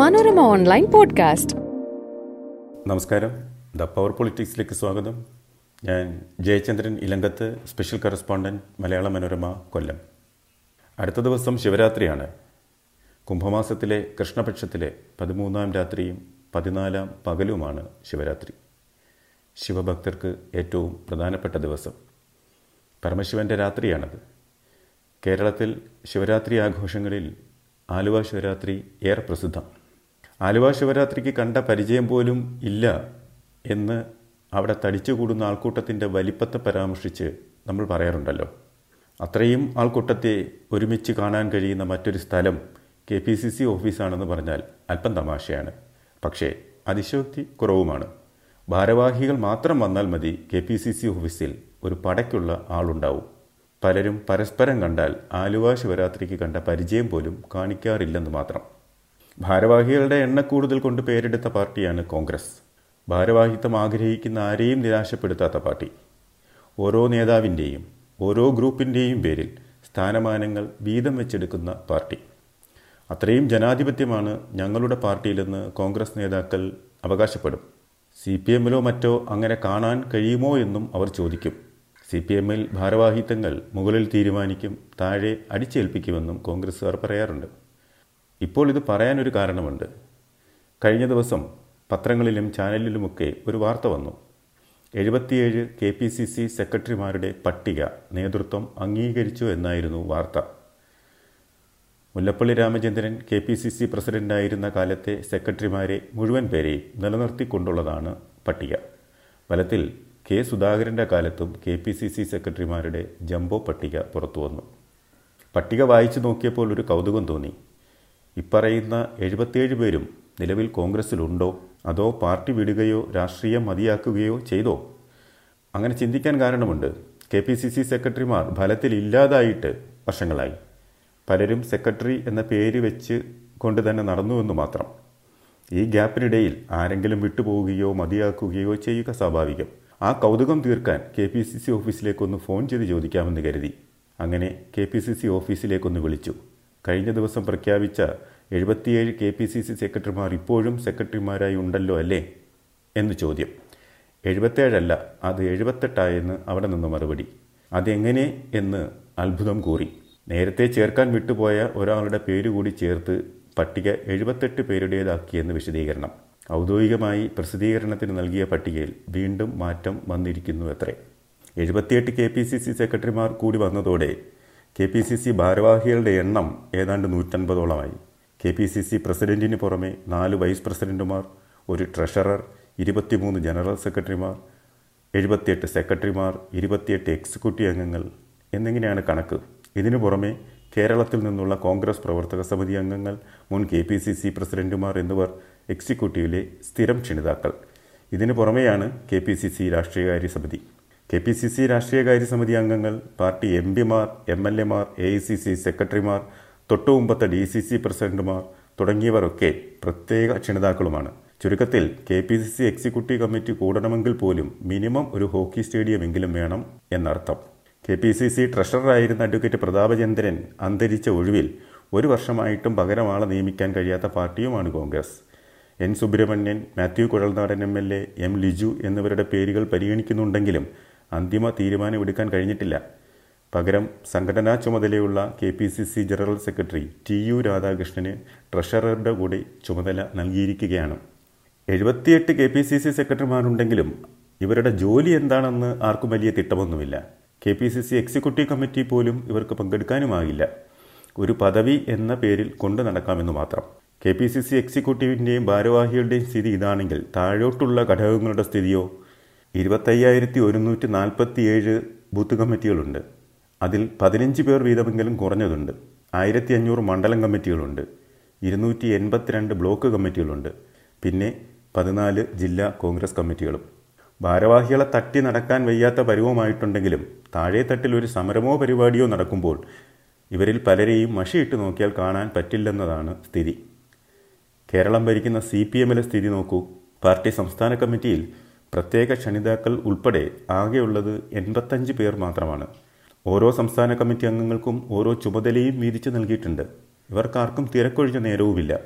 Manorama online podcast നമസ്കാരം the power പൊളിറ്റിക്സിലേക്ക് സ്വാഗതം ഞാൻ ജയചന്ദ്രൻ ഇലങ്കത്ത് സ്പെഷ്യൽ കറസ്പോണ്ടൻറ്റ് മലയാള മനോരമ കൊല്ലം അടുത്ത ദിവസം ശിവരാത്രിയാണ് കുംഭമാസത്തിലെ കൃഷ്ണപക്ഷത്തിലെ പതിമൂന്നാം രാത്രിയും പതിനാലാം പകലുമാണ് ശിവരാത്രി ശിവഭക്തർക്ക് ഏറ്റവും പ്രധാനപ്പെട്ട ദിവസം പരമശിവൻ്റെ രാത്രിയാണത് കേരളത്തിൽ ശിവരാത്രി ആഘോഷങ്ങളിൽ ആലുവ ശിവരാത്രി ഏറെ പ്രസിദ്ധം ആലുവ ശിവരാത്രിക്ക് കണ്ട പരിചയം പോലും ഇല്ല എന്ന് അവിടെ തടിച്ചുകൂടുന്ന ആൾക്കൂട്ടത്തിൻ്റെ വലിപ്പത്തെ പരാമർശിച്ച് നമ്മൾ പറയാറുണ്ടല്ലോ അത്രയും ആൾക്കൂട്ടത്തെ ഒരുമിച്ച് കാണാൻ കഴിയുന്ന മറ്റൊരു സ്ഥലം കെ പി സി സി ഓഫീസാണെന്ന് പറഞ്ഞാൽ അല്പം തമാശയാണ് പക്ഷേ അതിശോക്തി കുറവുമാണ് ഭാരവാഹികൾ മാത്രം വന്നാൽ മതി കെ പി സി സി ഓഫീസിൽ ഒരു പടയ്ക്കുള്ള ആളുണ്ടാവും പലരും പരസ്പരം കണ്ടാൽ ആലുവ ശിവരാത്രിക്ക് കണ്ട പരിചയം പോലും കാണിക്കാറില്ലെന്ന് മാത്രം ഭാരവാഹികളുടെ എണ്ണക്കൂടുതൽ കൊണ്ട് പേരെടുത്ത പാർട്ടിയാണ് കോൺഗ്രസ് ഭാരവാഹിത്വം ആഗ്രഹിക്കുന്ന ആരെയും നിരാശപ്പെടുത്താത്ത പാർട്ടി ഓരോ നേതാവിൻ്റെയും ഓരോ ഗ്രൂപ്പിൻ്റെയും പേരിൽ സ്ഥാനമാനങ്ങൾ വീതം വെച്ചെടുക്കുന്ന പാർട്ടി അത്രയും ജനാധിപത്യമാണ് ഞങ്ങളുടെ പാർട്ടിയിലെന്ന് കോൺഗ്രസ് നേതാക്കൾ അവകാശപ്പെടും സി പി എമ്മിലോ മറ്റോ അങ്ങനെ കാണാൻ കഴിയുമോ എന്നും അവർ ചോദിക്കും സി പി എമ്മിൽ ഭാരവാഹിത്വങ്ങൾ മുകളിൽ തീരുമാനിക്കും താഴെ അടിച്ചേൽപ്പിക്കുമെന്നും കോൺഗ്രസ്സുകാർ പറയാറുണ്ട് ഇപ്പോൾ ഇത് പറയാനൊരു കാരണമുണ്ട് കഴിഞ്ഞ ദിവസം പത്രങ്ങളിലും ചാനലിലുമൊക്കെ ഒരു വാർത്ത വന്നു എഴുപത്തിയേഴ് കെ പി സി സി സെക്രട്ടറിമാരുടെ പട്ടിക നേതൃത്വം അംഗീകരിച്ചു എന്നായിരുന്നു വാർത്ത Mullappally Ramachandran K P C C പ്രസിഡന്റായിരുന്ന കാലത്തെ സെക്രട്ടറിമാരെ മുഴുവൻ പേരെയും നിലനിർത്തിക്കൊണ്ടുള്ളതാണ് പട്ടിക ഫലത്തിൽ കെ സുധാകരൻ്റെ കാലത്തും കെ പി സി സി സെക്രട്ടറിമാരുടെ ജംബോ പട്ടിക പുറത്തുവന്നു പട്ടിക വായിച്ചു നോക്കിയപ്പോൾ ഒരു കൗതുകം തോന്നി ഇപ്പറയുന്ന എഴുപത്തിയേഴ് പേരും നിലവിൽ കോൺഗ്രസ്സിലുണ്ടോ അതോ പാർട്ടി വിടുകയോ രാഷ്ട്രീയം മതിയാക്കുകയോ ചെയ്തോ അങ്ങനെ ചിന്തിക്കാൻ കാരണമുണ്ട് കെ പി സി സി സെക്രട്ടറിമാർ ഫലത്തിൽ ഇല്ലാതായിട്ട് വർഷങ്ങളായി പലരും സെക്രട്ടറി എന്ന പേര് വെച്ച് കൊണ്ട് തന്നെ നടന്നുവെന്ന് മാത്രം ഈ ഗ്യാപ്പിനിടയിൽ ആരെങ്കിലും വിട്ടുപോവുകയോ മതിയാക്കുകയോ ചെയ്യുക സ്വാഭാവികം ആ കൗതുകം തീർക്കാൻ കെ പി സി സി ഓഫീസിലേക്കൊന്ന് ഫോൺ ചെയ്ത് ചോദിക്കാമെന്ന് കരുതി അങ്ങനെ കെ പി സി സി ഓഫീസിലേക്കൊന്ന് വിളിച്ചു കഴിഞ്ഞ ദിവസം പ്രഖ്യാപിച്ച എഴുപത്തിയേഴ് കെ പി സി സി സെക്രട്ടറിമാർ ഇപ്പോഴും സെക്രട്ടറിമാരായി ഉണ്ടല്ലോ അല്ലേ എന്ന് ചോദ്യം എഴുപത്തേഴല്ല അത് എഴുപത്തെട്ടായെന്ന് അവിടെ നിന്ന് മറുപടി അതെങ്ങനെ എന്ന് അത്ഭുതം കൂറി നേരത്തെ ചേർക്കാൻ വിട്ടുപോയ ഒരാളുടെ പേര് കൂടി ചേർത്ത് പട്ടിക എഴുപത്തെട്ട് പേരുടേതാക്കിയെന്ന് വിശദീകരണം ഔദ്യോഗികമായി പ്രസിദ്ധീകരണത്തിന് നൽകിയ പട്ടികയിൽ വീണ്ടും മാറ്റം വന്നിരിക്കുന്നു അത്രേ എഴുപത്തിയെട്ട് കെ പി സി സി സെക്രട്ടറിമാർ കൂടി വന്നതോടെ കെ പി സി സി ഭാരവാഹികളുടെ എണ്ണം ഏതാണ്ട് നൂറ്റൻപതോളമായി കെ പി സി സി പ്രസിഡന്റിന് പുറമെ നാല് വൈസ് പ്രസിഡന്റുമാർ ഒരു ട്രഷറർ ഇരുപത്തിമൂന്ന് ജനറൽ സെക്രട്ടറിമാർ എഴുപത്തിയെട്ട് സെക്രട്ടറിമാർ ഇരുപത്തിയെട്ട് എക്സിക്യൂട്ടീവ് അംഗങ്ങൾ എന്നിങ്ങനെയാണ് കണക്ക് ഇതിനു പുറമെ കേരളത്തിൽ നിന്നുള്ള കോൺഗ്രസ് പ്രവർത്തക സമിതി അംഗങ്ങൾ മുൻ കെ പി സി സി പ്രസിഡന്റുമാർ എന്നിവർ എക്സിക്യൂട്ടീവിലെ സ്ഥിരം ക്ഷണിതാക്കൾ ഇതിനു പുറമെയാണ് കെ പി സി സി രാഷ്ട്രീയകാര്യ സമിതി കെ പി സി സി രാഷ്ട്രീയകാര്യ സമിതി അംഗങ്ങൾ പാർട്ടി എം പിമാർ എം എൽ എമാർ എ ഐ സി സി സെക്രട്ടറിമാർ തൊട്ടുമുമ്പത്തെ ഡി സി സി പ്രസിഡന്റുമാർ തുടങ്ങിയവരൊക്കെ പ്രത്യേക ക്ഷണിതാക്കളുമാണ് ചുരുക്കത്തിൽ K P C C executive committee കൂടണമെങ്കിൽ പോലും മിനിമം ഒരു ഹോക്കി സ്റ്റേഡിയമെങ്കിലും വേണം എന്നർത്ഥം കെ പി സി സി ട്രഷററായിരുന്ന അഡ്വക്കേറ്റ് പ്രതാപചന്ദ്രൻ അന്തരിച്ച ഒഴിവിൽ ഒരു വർഷമായിട്ടും പകരം ആളെ നിയമിക്കാൻ കഴിയാത്ത പാർട്ടിയുമാണ് Congress N Subramanian Mathew Kuzhalnadan M L A M Liju എന്നിവരുടെ പേരുകൾ പരിഗണിക്കുന്നുണ്ടെങ്കിലും അന്തിമ തീരുമാനമെടുക്കാൻ കഴിഞ്ഞിട്ടില്ല പകരം സംഘടനാ ചുമതലയുള്ള K P C C general secretary T U രാധാകൃഷ്ണന് ട്രഷററുടെ കൂടി ചുമതല നൽകിയിരിക്കുകയാണ് എഴുപത്തിയെട്ട് കെ പി സി സി സെക്രട്ടറിമാരുണ്ടെങ്കിലും ഇവരുടെ ജോലി എന്താണെന്ന് ആർക്കും വലിയ തിട്ടമൊന്നുമില്ല K P C C executive committee പോലും ഇവർക്ക് പങ്കെടുക്കാനുമാകില്ല ഒരു പദവി എന്ന പേരിൽ കൊണ്ടു നടക്കാമെന്ന് മാത്രം കെ പി സി സി എക്സിക്യൂട്ടീവിൻ്റെയും ഭാരവാഹികളുടെയും സ്ഥിതി ഇതാണെങ്കിൽ താഴോട്ടുള്ള ഘടകങ്ങളുടെ സ്ഥിതിയോ ഇരുപത്തയ്യായിരത്തി ഒരുന്നൂറ്റി നാൽപ്പത്തിയേഴ് ബൂത്ത് കമ്മിറ്റികളുണ്ട് അതിൽ പതിനഞ്ച് പേർ വീതമെങ്കിലും കുറഞ്ഞതുണ്ട് ആയിരത്തി അഞ്ഞൂറ് മണ്ഡലം കമ്മിറ്റികളുണ്ട് ഇരുന്നൂറ്റി എൺപത്തിരണ്ട് ബ്ലോക്ക് കമ്മിറ്റികളുണ്ട് പിന്നെ പതിനാല് ജില്ലാ കോൺഗ്രസ് കമ്മിറ്റികളും ഭാരവാഹികളെ തട്ടി നടക്കാൻ വയ്യാത്ത പരുവമായിട്ടുണ്ടെങ്കിലും താഴെ തട്ടിൽ ഒരു സമരമോ പരിപാടിയോ നടക്കുമ്പോൾ ഇവരിൽ പലരെയും മഷിയിട്ട് നോക്കിയാൽ കാണാൻ പറ്റില്ലെന്നതാണ് സ്ഥിതി കേരളം ഭരിക്കുന്ന സി പി എമ്മിലെ സ്ഥിതി നോക്കൂ പാർട്ടി സംസ്ഥാന കമ്മിറ്റിയിൽ പ്രത്യേക ക്ഷണിതാക്കൾ ഉൾപ്പെടെ ആകെയുള്ളത് എൺപത്തഞ്ച് പേർ മാത്രമാണ് ഓരോ സംസ്ഥാന കമ്മിറ്റി അംഗങ്ങൾക്കും ഓരോ ചുമതലയും വീതിച്ചു നൽകിയിട്ടുണ്ട് ഇവർക്കാർക്കും തിരക്കൊഴിഞ്ഞ നേരവുമില്ല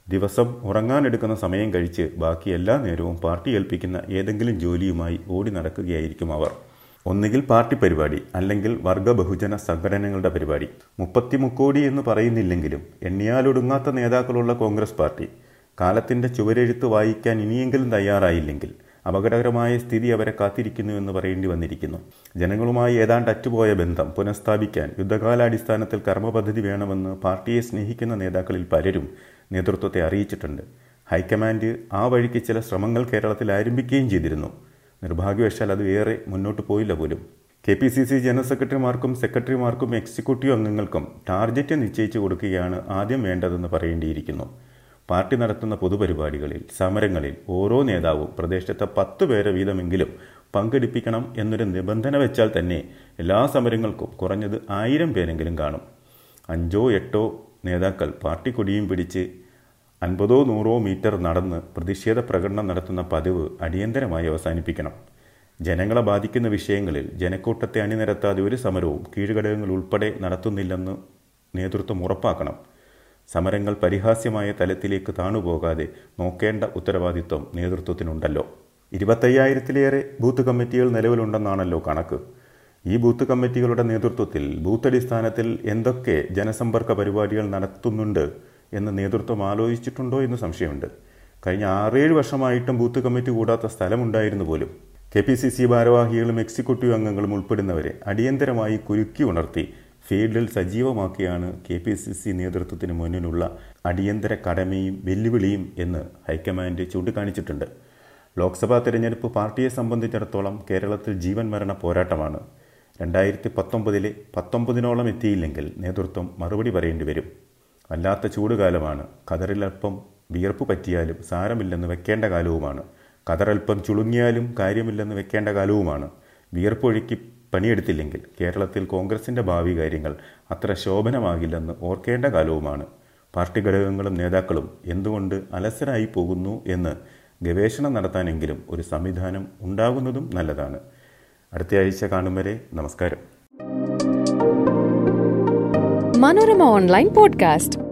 ദിവസം ഉറങ്ങാനെടുക്കുന്ന സമയം കഴിച്ച് ബാക്കി എല്ലാ നേരവും പാർട്ടി ഏൽപ്പിക്കുന്ന ഏതെങ്കിലും ജോലിയുമായി ഓടി നടക്കുകയായിരിക്കും അവർ ഒന്നുകിൽ പാർട്ടി പരിപാടി അല്ലെങ്കിൽ വർഗ ബഹുജന സംഘടനകളുടെ പരിപാടി മുപ്പത്തി മുക്കോടി എന്ന് പറയുന്നില്ലെങ്കിലും എണ്ണിയാലൊടുങ്ങാത്ത നേതാക്കളുള്ള കോൺഗ്രസ് പാർട്ടി കാലത്തിന്റെ ചുവരെഴുത്ത് വായിക്കാൻ ഇനിയെങ്കിലും തയ്യാറായില്ലെങ്കിൽ അപകടകരമായ സ്ഥിതി അവരെ കാത്തിരിക്കുന്നു എന്ന് പറയേണ്ടി വന്നിരിക്കുന്നു ജനങ്ങളുമായി ഏതാണ്ട് അറ്റുപോയ ബന്ധം പുനഃസ്ഥാപിക്കാൻ യുദ്ധകാലാടിസ്ഥാനത്തിൽ കർമ്മപദ്ധതി വേണമെന്ന് പാർട്ടിയെ സ്നേഹിക്കുന്ന നേതാക്കളിൽ പലരും നേതൃത്വത്തെ അറിയിച്ചിട്ടുണ്ട് ഹൈക്കമാൻഡ് ആ വഴിക്ക് ചില ശ്രമങ്ങൾ കേരളത്തിൽ ആരംഭിക്കുകയും ചെയ്തിരുന്നു നിർഭാഗ്യവശാൽ അത് ഏറെ മുന്നോട്ട് പോയില്ല പോലും K P C C general സെക്രട്ടറിമാർക്കും സെക്രട്ടറിമാർക്കും എക്സിക്യൂട്ടീവ് അംഗങ്ങൾക്കും ടാർഗറ്റ് നിശ്ചയിച്ചു കൊടുക്കുകയാണ് ആദ്യം വേണ്ടതെന്ന് പറയേണ്ടിയിരിക്കുന്നു പാർട്ടി നടത്തുന്ന പൊതുപരിപാടികളിൽ സമരങ്ങളിൽ ഓരോ നേതാവും പ്രദേശത്തെ പത്ത് പേരെ വീതമെങ്കിലും പങ്കെടുപ്പിക്കണം എന്നൊരു നിബന്ധന വെച്ചാൽ തന്നെ എല്ലാ സമരങ്ങൾക്കും കുറഞ്ഞത് ആയിരം പേരെങ്കിലും കാണും അഞ്ചോ എട്ടോ നേതാക്കൾ പാർട്ടി കൊടിയും പിടിച്ച് അൻപതോ നൂറോ മീറ്റർ നടന്ന് പ്രതിഷേധ പ്രകടനം നടത്തുന്ന പതിവ് അടിയന്തരമായി അവസാനിപ്പിക്കണം ജനങ്ങളെ ബാധിക്കുന്ന വിഷയങ്ങളിൽ ജനക്കൂട്ടത്തെ അണിനിരത്താതെ ഒരു സമരവും കീഴ്ഘടകങ്ങൾ ഉൾപ്പെടെ നടത്തുന്നില്ലെന്ന് നേതൃത്വം ഉറപ്പാക്കണം സമരങ്ങൾ പരിഹാസ്യമായ തലത്തിലേക്ക് താണുപോകാതെ നോക്കേണ്ട ഉത്തരവാദിത്വം നേതൃത്വത്തിനുണ്ടല്ലോ ഇരുപത്തയ്യായിരത്തിലേറെ ബൂത്ത് കമ്മിറ്റികൾ നിലവിലുണ്ടെന്നാണല്ലോ കണക്ക് ഈ ബൂത്ത് കമ്മിറ്റികളുടെ നേതൃത്വത്തിൽ ബൂത്ത് അടിസ്ഥാനത്തിൽ എന്തൊക്കെ ജനസമ്പർക്ക പരിപാടികൾ നടത്തുന്നുണ്ട് എന്ന് നേതൃത്വം ആലോചിച്ചിട്ടുണ്ടോ എന്ന് സംശയമുണ്ട് കഴിഞ്ഞ ആറേഴ് വർഷമായിട്ടും ബൂത്ത് കമ്മിറ്റി കൂടാത്ത സ്ഥലമുണ്ടായിരുന്നു പോലും കെ പി സി സി ഭാരവാഹികളും എക്സിക്യൂട്ടീവ് അംഗങ്ങളും ഉൾപ്പെടുന്നവരെ അടിയന്തരമായി കുരുക്കി ഉണർത്തി ഫീൽഡിൽ സജീവമാക്കിയാണ് കെ പി സി സി നേതൃത്വത്തിന് മുന്നിലുള്ള അടിയന്തര കടമയും വെല്ലുവിളിയും എന്ന് ഹൈക്കമാൻഡ് ചൂണ്ടിക്കാണിച്ചിട്ടുണ്ട് ലോക്സഭാ തെരഞ്ഞെടുപ്പ് പാർട്ടിയെ സംബന്ധിച്ചിടത്തോളം കേരളത്തിൽ ജീവൻ മരണ പോരാട്ടമാണ് രണ്ടായിരത്തി പത്തൊമ്പതിലെ പത്തൊമ്പതിനോളം എത്തിയില്ലെങ്കിൽ നേതൃത്വം മറുപടി പറയേണ്ടി വരും വല്ലാത്ത ചൂടുകാലമാണ് കതറിലൽപ്പം വിയർപ്പ് പറ്റിയാലും സാരമില്ലെന്ന് വെക്കേണ്ട കാലവുമാണ് കതറൽപ്പം ചുളുങ്ങിയാലും കാര്യമില്ലെന്ന് വെക്കേണ്ട കാലവുമാണ് വിയർപ്പൊഴുക്കി പണിയെടുത്തില്ലെങ്കിൽ കേരളത്തിൽ കോൺഗ്രസിന്റെ ഭാവി കാര്യങ്ങൾ അത്ര ശോഭനമാകില്ലെന്ന് ഓർക്കേണ്ട കാലവുമാണ് പാർട്ടി ഘടകങ്ങളും നേതാക്കളും എന്തുകൊണ്ട് അലസരായി പോകുന്നു എന്ന് ഗവേഷണം നടത്താനെങ്കിലും ഒരു സംവിധാനം ഉണ്ടാകുന്നതും നല്ലതാണ് അടുത്ത ആഴ്ച കാണും വരെ നമസ്കാരം മനോരമ ഓൺലൈൻ പോഡ്കാസ്റ്റ്